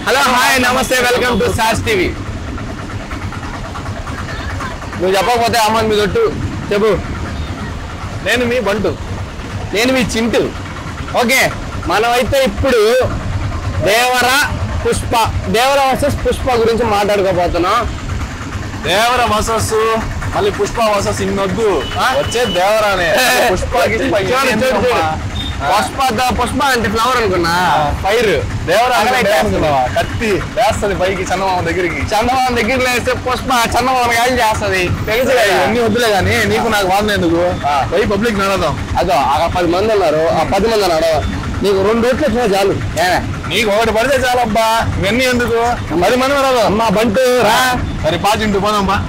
Hello hi నమస్తే welcome to SAS TV నువ్వు చెప్పకపోతే అమ్మని మీ దొట్టు చెప్పు నేను మీ బంటు నేను మీ చింటు ఓకే మనమైతే ఇప్పుడు దేవర పుష్ప దేవర వర్సెస్ పుష్ప గురించి మాట్లాడుకోబోతున్నాం దేవర వసస్సు మళ్ళీ పుష్ప వసస్ ఇన్నొద్దు ఆ? వచ్చే దేవరానే పుష్ప గిష్ప చూడు, చూడు, చూడు. ఎందుకమ్మా? పుష్ప ద- పుష్ప అంటే ఫ్లవర్ అనుకున్నా ఫైర్ దేవరా అక్కడే అంటే చేస్తుంది. అనుకున్నావా? కత్తి వేస్తది పైకి చందమామ దగ్గరికి చందమామ దగ్గర వేస్తే పుష్ప చందమామ గాలి చేస్తుంది తెలుసు కదా ఇవన్నీ వద్దులే కానీ నీకు నాకు వాదన ఎందుకు ఆ. పోయి పబ్లిక్ నడదాం అదో అక్కడ పది మంది ఉన్నారు ఆ పది మంది అన్నాడు నీకు రెండు రోట్లు వచ్చినా చాలు ఏనా నీకు ఒకటి పడితే చాలబ్బా ఇవన్నీ ఎందుకు పది మంది నడదాం అమ్మా బంటు రా మరి పాచింటు పోదాం బా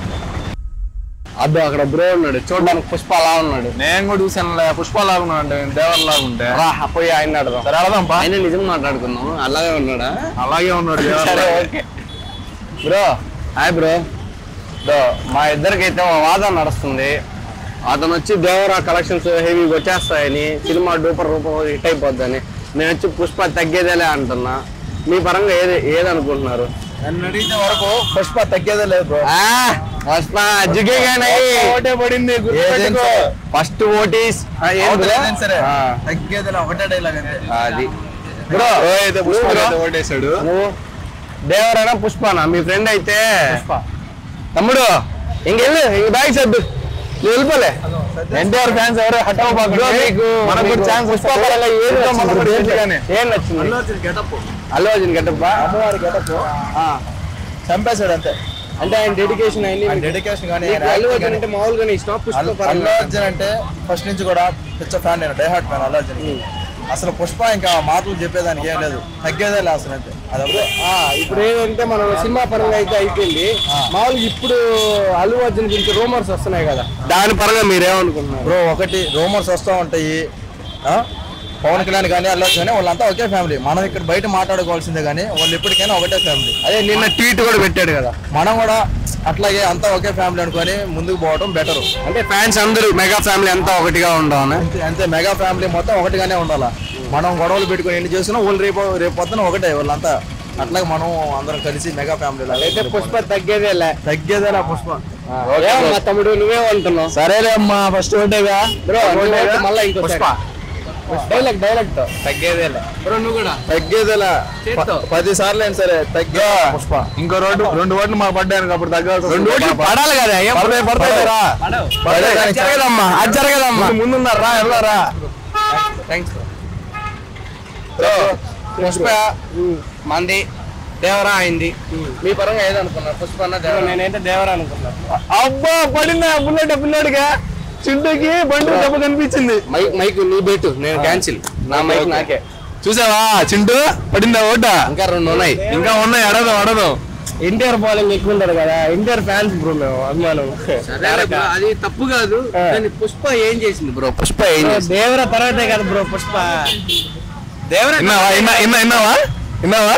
అదో అక్కడ బ్రో ఉన్నాడు చూడడానికి పుష్ప అలా ఉన్నాడు నేను కూడా చూసాను పుష్ప లాగా అంటే దేవర లాగా ఉంటే రా పోయి ఆయన అడదాం సరే అడదాం బా ఆయన నిజం మాట్లాడుకుందాం అలాగే ఉన్నాడా అలాగే ఉన్నాడు దేవర సరే లాగా. Okay bro hi bro bro మా ఇద్దరికైతే ఒక వాదన నడుస్తుంది అతను వచ్చి దేవరా కలెక్షన్స్ హెవీ వచ్చేస్తాయని సినిమా డూపర్ రూపం హిట్ అయిపోద్దని నేను వచ్చి పుష్ప తగ్గేదేలే అంటున్నా మీ పరంగా ఏది ఏదనుకుంటున్నారు నన్ను అడిగితే వరకు పుష్ప తగ్గేదే లేదు బ్రో ఆ, పుష్ప జిగేగానే ఓటే పడింది గుర్తుపెట్టుకో. ఫస్ట్ ఓటీస్ ఆ, ఏం అవతల బ్రో? ఏదైనా సరే ఆ, తగ్గేదిలే ఒకటే డైలాగ్ అంతే అది బ్రో అయితే పుష్ప నువ్వు అయితే బ్రో? ఓటేశాడు నువ్వు దేవరానా పుష్పనా మీ ఫ్రెండ్ అయితే తమ్ముడు ఇంకెళ్ళు ఇంక బ్యాగ్ సర్దు నువ్వు వెళ్ళిపోలే ఎన్టీఆర్ ఫ్యాన్స్ ఎవరు హట్ బ్రో, మీకు మనకు కూడా ఛాన్స్ పుష్ప పరంగా ఏది నచ్చింది మనకు బ్రో? దేంట్లోగానే. ఏం నచ్చింది అల్లు అర్జున్ గెటప్ప అమ్మవారి గెటప్ చంపేశాడు అంతే అంటే ఆయన డెడికేషన్ అయింది డెడికేషన్ కానీ అల్లు అర్జున్ అంటే మామూలుగానే ఇష్టం పుష్ప అల్లు పరంగా అర్జున్ అంటే ఫస్ట్ నుంచి కూడా పిచ్చ ఫ్యాన్ నేను die hard fan Allu Arjun అసలు పుష్ప ఇంకా మాటలు చెప్పేదానికి ఏం లేదు తగ్గేదే లేదు అసలు అంతే అది ఒకటే. ఆ, ఇప్పుడు ఏంటంటే మనం సినిమా పరంగా అయితే అయిపోయింది మామూలుగా ఇప్పుడు అల్లు అర్జున్ గురించి రూమర్స్ వస్తున్నాయి కదా దాని పరంగా మీరేమనుకుంటున్నారు బ్రో ఒకటి రూమర్స్ వస్తూ ఉంటాయి ఆ? పవన్ కళ్యాణ్ కానీ అల్లు అర్జున్ కానీ వాళ్ళంతా ఒకే ఫ్యామిలీ మనం ఇక్కడ బయట మాట్లాడుకోవాల్సిందే కానీ వాళ్ళు ఎప్పటికైనా ఒకటే ఫ్యామిలీ అదే నిన్న ట్వీట్ కూడా పెట్టాడు కదా మనం కూడా అట్లాగే అంతా ఒకే ఫ్యామిలీ అనుకొని ముందుకు పోవడం బెటర్ అంటే ఫ్యాన్స్ అందరూ మెగా ఫ్యామిలీ అంతా ఒకటిగా ఉండాలని అంతే అంతే మెగా ఫ్యామిలీ మొత్తం ఒకటిగానే ఉండాలా మనం గొడవలు పెట్టుకొని ఎన్ని చేసినా వాళ్ళు రేపు రేపు పొద్దున ఒకటే వాళ్ళంతా అట్లాగే మనం అందరం కలిసి మెగా ఫ్యామిలీ అయితే పుష్ప తగ్గేదేలే తగ్గేదేలా పుష్ప ఏమమ్మా తమ్ముడు నువ్వే అంటున్నావు సరేలే అమ్మా ఫస్ట్ ఒకటేగా బ్రో మళ్ళీ ఇంకో పుష్ప డైలాగ్ డైలాగ్ తో తగ్గేదేలే బ్రో నువ్వు కూడా తగ్గేదేలా చేత్తో. ప- పది సార్లు అయినా సరే తగ్గే పుష్ప ఇంకో రెండు రెండు ఓట్లు మాకు పడ్డాను అప్పుడు తగ్గాల్సి రెండు ఓట్లు పడాలి కదా ఏం పడతాయి పడతాయి రా పడతాయి అది కానీ జరగదమ్మా అది జరగదమ్మా ముందు- ముందున్నారు రా వెళ్ళరా థ్యాంక్స్ పుష్ప మంది దేవరా అయింది మీ పరంగా ఏదనుకున్నారు పుష్ప అన్న దేవరా నేనైతే దేవరా అనుకున్నాను అబ్బా పడిందా బుల్లెట్ పిల్లడిగా చింటూకి బండి దెబ్బ కనిపించింది మైక్ మైక్ నీ బెట్టు నేను క్యాన్సిల్ నా మైక్ నాకే చూసావా చింటూ పడిందా ఓట ఇంకా రెండు ఉన్నాయి ఇంకా ఉన్నాయి అడదు అడదు ఎన్టీఆర్ బౌలింగ్ ఎక్కువ ఉంటారు కదా ఎన్టీఆర్ ఫ్యాన్స్ బ్రో మేము అభిమానం అది తప్పు కాదు ఆ. కానీ పుష్ప ఏం చేసింది బ్రో పుష్ప ఏం చేసింది? దేవర తర్వాతే కదా బ్రో పుష్ప దేవర విన్నావా విన్నా విన్నా విన్నావా విన్నావా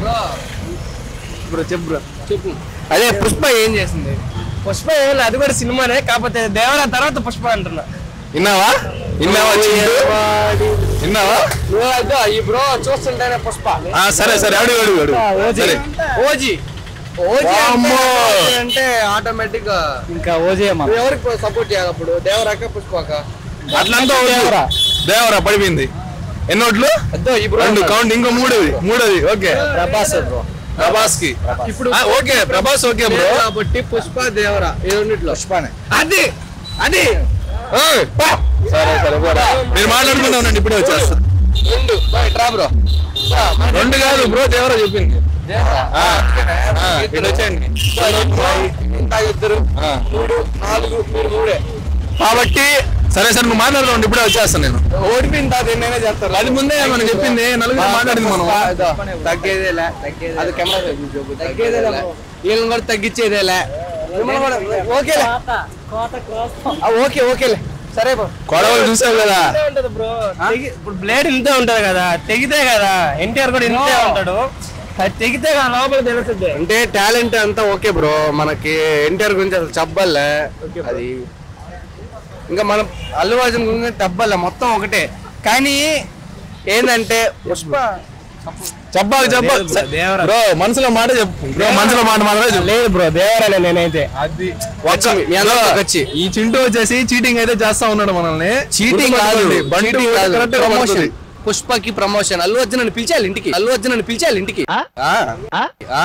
బ్రో చెప్పు బ్రో చెప్పు అదే పుష్ప ఏం చేసింది పుష్ప ఏం లేదు, అది కూడా సినిమానే కాకపోతే దేవర తర్వాత పుష్ప అంటున్నా విన్నావా విన్నావా చింటూ విన్నావా నువ్వు అదో ఈ బ్రో చూస్తుంటేనే పుష్ప ఆ, సరే సరే అడుగు అడుగు అడుగు సరే ఓజీ ఓజీ వామ్మో. అంటే- అంటే ఆటోమేటిక్ గా ఇంకా ఓజే నువ్వు ఎవరికి సపోర్ట్ చేయాలి అప్పుడు దేవరాక పుష్పక అట్లంతా వద్దు. దేవరా పడిపోయింది ఎన్ని ఓట్లు అదో ఈ బ్రో రెండు కౌంట్ ఇంకో మూడోది మూడోది ఓకే ప్రభాస్ బ్రో ప్రభాస్ కి ఇప్పుడు ఆ, ఓకే ప్రభాస్ ఓకే బ్రో లేదు కాబట్టి పుష్ప దేవర ఈ రెండిట్లో పుష్పనే అది అది ఏయ్, పా. సరే సరే పోరా. మీరు మాట్లాడుకుంటా ఉండండి ఇప్పుడే వచ్చేస్తా రెండు బాయ్ ట్రా బ్రో రెండు కాదు బ్రో దేవరా చెప్పింది ఆ, ఆ, ఇటు వచ్చేయండి ఇంకా ఇద్దరు ఆ. మూడు నాలుగు మీరు మూడే కాబట్టి సరే సరే నువ్వు మాట్లాడుకోండి ఇప్పుడే వచ్చేస్తాను నేను ఓడిపోయింది అది నేనే చేస్తారు అది ముందే మనం చెప్పింది నలుగురు మాట్లాడింది మనం తగ్గేదేలే తగ్గేదే అది కెమెరా సైడ్ నుంచి చూపు. తగ్గేదేలే వీళ్ళని కూడా తగ్గించేదేలే మిమ్మల్ని కూడా ఓకేలే ఆ, ఓకే ఓకేలే సరే బ్రో గొడవలు చూసావు కదా ఉంటది బ్రో ఇప్పుడు బ్లేడ్ ఇంతే ఉంటది కదా తెగితే కదా ఎన్టీఆర్ కూడా ఇంతే ఉంటాడు అది తెగితే కదా లోపల తెలుస్తుంది అంటే టాలెంట్ అంతా ఓకే బ్రో మనకి ఎన్టీఆర్ గురించి అసలు చెప్పలే అది ఇంకా మనం అల్లు అర్జున్ గురించి చెప్పలే మొత్తం ఒకటే కానీ ఏంటంటే పుష్ప చెప్పాలి చెప్ప లేదు bro, దేవరా. బ్రో మనసులో మాట చెప్పు బ్రో మనసులో మాట మాత్రమే చెప్పు లేదు బ్రో దేవరాలే నేనైతే అది వచ్చి, మీ అందరితో వచ్చి. ఈ చింటూ వచ్చేసి చీటింగ్ అయితే చేస్తా ఉన్నాడు మనల్ని చీటింగ్ కాదు గుర్తుపెట్టుకోండి. బంటి చీటింగ్ కాదు correct గా ప్రమోషన్ పడుతుంది. పుష్పకి ప్రమోషన్ అల్లు అర్జున్ పిలిచాలి ఇంటికి అల్లు అర్జున్ పిలిచాలి ఇంటికి ఆ. ఆ.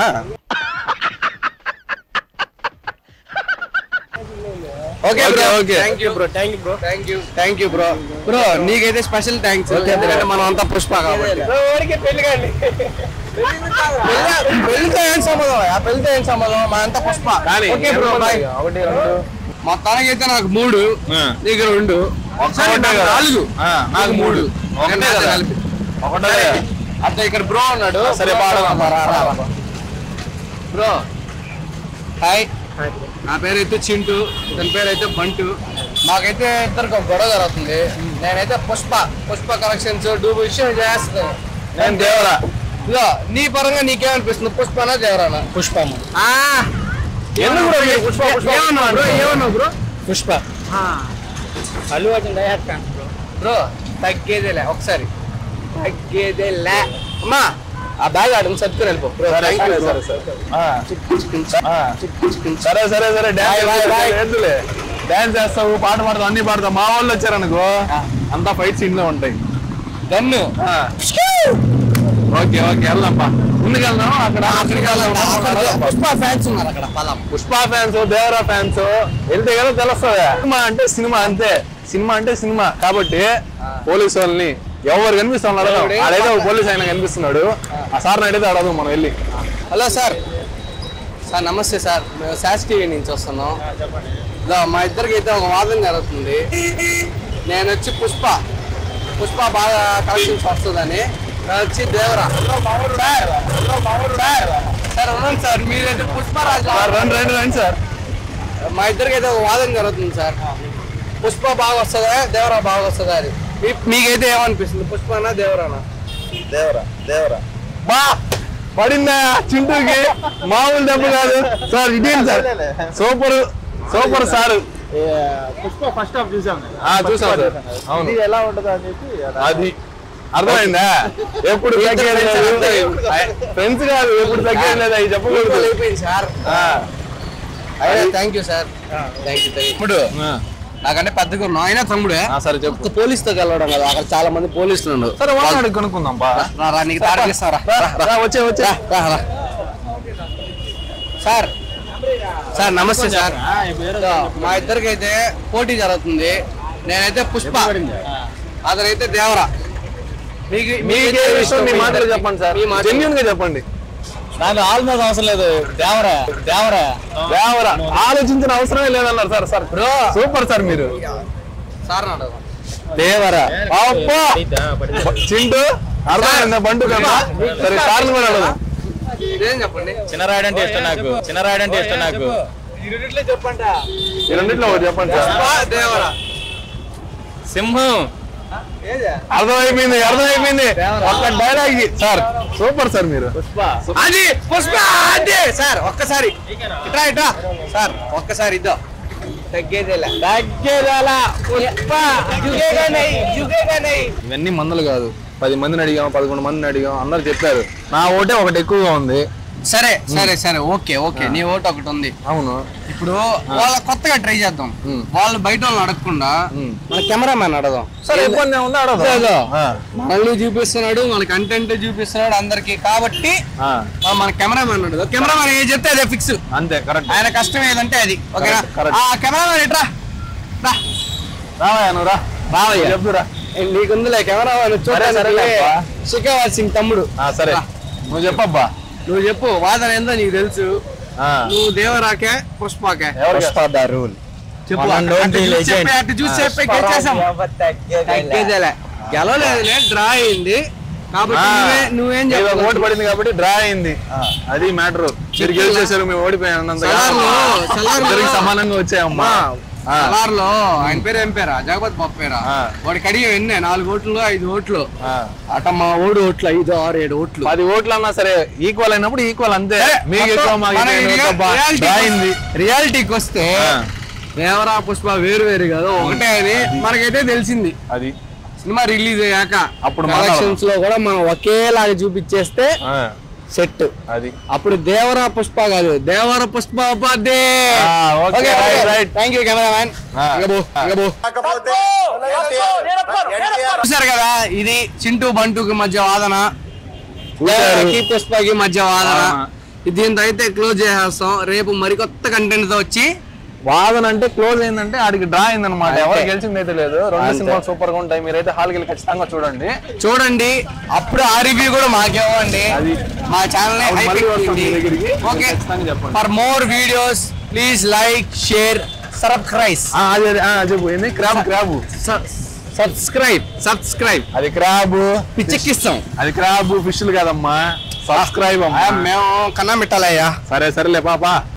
Okay okay, bro okay. Thank you bro thank you bro thank you thank you bro bro నీకైతే స్పెషల్ థ్యాంక్స్ ఎందుకంటే మనం అంతా పుష్ప కాబట్టి ఊరికే పెళ్లి కానీ పెళ్ళి- పెళ్ళితో ఏం సంబంధం ఆ పెళ్ళితో ఏం సంబంధం మా అంతా పుష్ప ఓకే బ్రో బాయ్ మొత్తానికి అయితే నాకు మూడు ఆ. నీకు రెండు సరే, ఒకటే నాకు కదా. నాలుగు ఆ, నాకు మూడు ఒకటే నాతో కదా. కలిపి. ఒకటే సరే. అట్లా ఇక్కడ బ్రో ఉన్నాడు సరే, పాడదాం. బ్రో హాయ్ నా పేరు అయితే చింటూ ఇతని పేరు అయితే బంటు మాకైతే ఇద్దరికి ఒక గొడవ జరుగుతుంది నేనైతే పుష్ప పుష్ప కలెక్షన్స్ డూబు విషయం చేస్తాను నేను దేవరా ఇదో నీ పరంగా నీకేమనిపిస్తుంది పుష్పనా దేవరానా పుష్ప ఆ, ఎందుకు బ్రో మీరు పుష్ప పుష్ప ఏమన్నావు బ్రో ఏమన్నావు bro Pushpa Allu Arjun direct bro bro తగ్గేదేలే ఒకసారి తగ్గేదేలే అమ్మా ఆ బ్యాగ్ ఆడని సర్దుకుని వెళ్ళిపో బ్రో సరే, థ్యాంక్ యూ సరే, బ్రో సరే, ఆ. సరే సరే సరే Bye, bye, bye. Dance dance చేస్తావు పాట పాడతావు అన్ని పాడతావు మా వాళ్ళు వచ్చారనుకో అంతా ఫైట్ సీన్ లో ఉంటాయి గన్ను ఆ. ఓకే ఓకే వెళ్దాంపా ముందుకు వెళ్దాం అక్కడ అక్కడికి వెళ్దాం. పుష్ప ఫ్యాన్స్ ఉన్నారు అక్కడ పదం పుష్ప ఫ్యాన్స్ దేవరా ఫ్యాన్స్ వెళ్తే కదా తెలుస్తుంది సినిమా అంటే సినిమా అంతే సినిమా అంటే సినిమా కాబట్టి పోలీసు వాళ్ళని ఎవరు కనిపిస్తున్నారు ఎవడే? ఆడైతే ఒక పోలీస్ ఆయన కనిపిస్తున్నాడు ఆ సార్ అడిగితే అడగదు మనం వెళ్ళి హలో సార్ సార్ నమస్తే సార్ మేము శాస్ టీవీ నుంచి వస్తున్నాం ఇదో మా ఇద్దరికి అయితే ఒక వాదన జరుగుతుంది నేను వచ్చి పుష్ప పుష్ప బాగా కలెక్షన్స్ వస్తుందని నేను వచ్చి దేవరా సార్ సార్ సార్ ఉన్నాను సార్ మీరైతే పుష్పరాజు సార్ రండి రండి రండి సార్ మా ఇద్దరికి అయితే ఒక వాదన జరుగుతుంది సార్ పుష్ప బాగా వస్తుందా దేవరా బాగా వస్తుందా అని మీ- మీకైతే ఏమనిపిస్తుంది పుష్పనా దేవరానా దేవరా దేవరా బా పడిందా చింటూకి మామూలు దెబ్బ కాదు సార్ ఇదేంటి sir super super sir Pushpa first half చూసాం ఆ, చూసాం సార్ అవును ఇది ఎలా ఉంటుందో అని చెప్పి అది అర్థమైందా ఎప్పుడు తగ్గేది లేదు ఫ్రెండ్స్ కాదు ఎప్పుడు తగ్గేది లేదు అవి చెప్పకూడదు అయిపోయింది సార్ ఆ, thank you sir thank you తమ్ముడు ఆ. నాకంటే పెద్దగా ఉన్నావు అయినా తమ్ముడే ఆ, సరే చెప్పు ఒక్క పోలీస్తో కలవడం కదా అక్కడ చాలా మంది పోలీసులు ఉన్నారు సరే వాడు కనుక్కుందాం బా రా, రా నీకు తారకిస్తారా రా, వచ్చే వచ్చే సార్ సార్ నమస్తే సార్ సో, మా ఇద్దరికి అయితే పోటీ జరుగుతుంది నేనైతే పుష్ప అతనైతే దేవరా మీకు మీకే విషయం మీ మాటలు చెప్పండి సార్ మీ మాటలు. జెన్యున్ గా చెప్పండి నాకు ఆల్మోస్ట్ అవసరం లేదు దేవరా దేవరా దేవరా ఆలోచించిన అవసరమే లేదన్నారు sir sir bro super sir మీరు సార్ నాడు దేవరా అబ్బా చింటూ అర్థమైందా బంటు కదా సరే సార్లు కూడా అడగదు ఇదేం చెప్పండి చిన్నరాయుడు అంటే ఇష్టం నాకు చిన్నరాయుడు అంటే ఇష్టం నాకు ఈ రెండిట్లో ఒకటి చెప్పండి సార్ పుష్ప దేవరా సింహం అర్థమైపోయింది అర్థమైపోయింది ఒక్క డైలాగ్ సార్ సూపర్ సార్ మీరు అది పుష్ప అది సార్ ఒక్కసారి ఇట్రా ఇట్రా సార్ ఒక్కసారి ఇద్దో తగ్గేదేలా తగ్గేదేలా పుష్ప జుగేగా నై జుగేగా నై ఇవన్నీ మందులు కాదు పది మందిని అడిగాం పదకొండు మందిని అడిగాం అందరు చెప్పారు నా ఓటే ఒకటి ఎక్కువగా ఉంది సరే సరే సరే ఓకే ఓకే నీ ఓటు ఒకటి ఉంది అవును ఇప్పుడు వాళ్ళ కొత్తగా ట్రై చేద్దాం ఉమ్. వాళ్ళు బయట వాళ్ళని అడగకుండా ఉమ్. మన కెమెరామ్యాన్ అడదాం సరే ఇబ్బంది ఏముంది అడగదు అదో. మనల్ని చూపిస్తున్నాడు మన కంటెంట్ చూపిస్తున్నాడు అందరికి కాబట్టి మనం మన కెమెరామ్యాన్ అడదాం కెమెరామ్యాన్ ఏం చెప్తే అదే ఫిక్స్ అంతే కరెక్ట్ ఆయన కష్టం ఏదంటే అది ఓకేనా Correct, correct. ఆ కెమెరామ్యాన్ ఎట్రా రా రావయ్యా నువ్వు రా రావయ్యా. చెప్తురా నీకుందిలే కెమెరామ్యాన్ సరే, సరేలే అబ్బా. శిఖావత్ సింగ్ తమ్ముడు ఆ, సరే నువ్వు చెప్పబ్బా నువ్వు చెప్పు వాదన ఏందో నీకు తెలుసు ఆ. నువ్వు దేవరాకే పుష్పాకే ఎవరికి రూల్ చెప్పు One and అటు only చూసి legend. చెప్పి, అటు చూసి చెప్పి గెలిచేసాం తగ్గేదేలే గెలవలేదులే డ్రా అయింది కాబట్టి ఆ. నువ్వే నువ్వేం ఏదో చెప్పు ఓటు పడింది కాబట్టి డ్రా అయింది అది మ్యాటర్ మీరు గెలిచేసారు మేము ఓడిపోయాను సలార్లో, సలార్లో. ఇద్దరికి సమానంగా వచ్చాయమ్మా ఆ. సలార్లో ఆయన పేరు ఏం పేరా జగపతి బాబు పేరా ఆ. వాడి కడిగి ఎన్నే నాలుగు ఓట్లు ఐదు ఓట్లు ఆ. అట మా ఓడు ఓట్లు ఐదు ఆరు ఏడు ఓట్లు పది ఓట్లు అన్నా సరే ఈక్వల్ అయినప్పుడు ఈక్వల్ అంతే మీకు ఎక్కువ మాకు మన ఎక్కువ, రియా- అబ్బా, రియాలిటీకి డ్రా అయింది వస్తే- రియాలిటీకి వస్తే ఆ. దేవరా పుష్ప వేరు వేరు కాదు ఒకటే అని మనకైతే తెలిసింది అది సినిమా రిలీజ్ అయ్యాక అప్పుడు కలెక్షన్స్ లో కూడా మనం ఒకేలాగా చూపించేస్తే ఆ, సెట్ అది అప్పుడు దేవరా పుష్ప కాదు దేవర పుష్ప బర్త్డే ఆ, okay, right, right. Thank you cameraman ఆ. చూసారు కదా ఇది చింటూ బంటుకి మధ్య వాదన చూశారు. దేవరకి పుష్పకి మధ్య వాదన ఆ. దీంతో అయితే క్లోజ్ చేసేస్తాం రేపు మరికొత్త కంటెంట్ తో వచ్చి వాదన అంటే క్లోజ్ అయిందంటే ఆడికి డ్రా అయిందన్నమాట అంతే. ఎవరు గెలిచింది అయితే లేదు రెండు అంతే. సినిమాలు సూపర్ గా ఉంటాయి మీరైతే హాల్కి వెళ్ళి ఖచ్చితంగా చూడండి చూడండి అప్పుడు ఆ రివ్యూ కూడా మాకేవ్వండి అది. మా ఛానల్ అప్పుడు మళ్ళీ వస్తాం మీ దగ్గరికి. ఓకే ఖచ్చితంగా చెప్పండి. For more videos please like share subscribe ఆ, అదే అదే, ఆ, చెప్పు ఏంది క్రాబ్ క్రాబ్ సబ్స్క్రైబ్ సబ్స్క్రైబ్ అది క్రాబ్ పిచ్చెక్కిస్తాం అది క్రాబ్ ఫిష్లు కాదమ్మా సబ్స్క్రైబ్ అమ్మా మేము కన్నా పెట్టాలయ్యా సరే సరేలే పాపా